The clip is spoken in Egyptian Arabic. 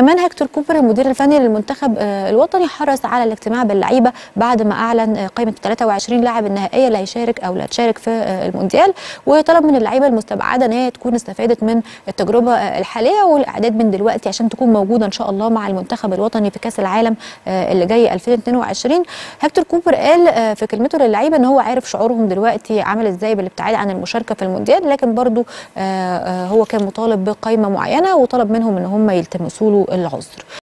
كمان هيكتور كوبر المدير الفني للمنتخب آه، الوطني حرص على الاجتماع باللعيبه بعد ما اعلن آه، قائمه 23 لاعب النهائيه اللي هيشارك او اللي هتشارك في آه، المونديال وطلب من اللعيبه المستبعده ان هي تكون استفادت من التجربه آه، الحاليه والاعداد من دلوقتي عشان تكون موجوده ان شاء الله مع المنتخب الوطني في كاس العالم آه، اللي جاي 2022 هيكتور كوبر قال آه، في كلمته للعيبه ان هو عارف شعورهم دلوقتي عامل ازاي بالابتعاد عن المشاركه في المونديال لكن برضو آه، آه، هو كان مطالب بقائمه معينه وطلب منهم ان هم يلتمسوا له العذر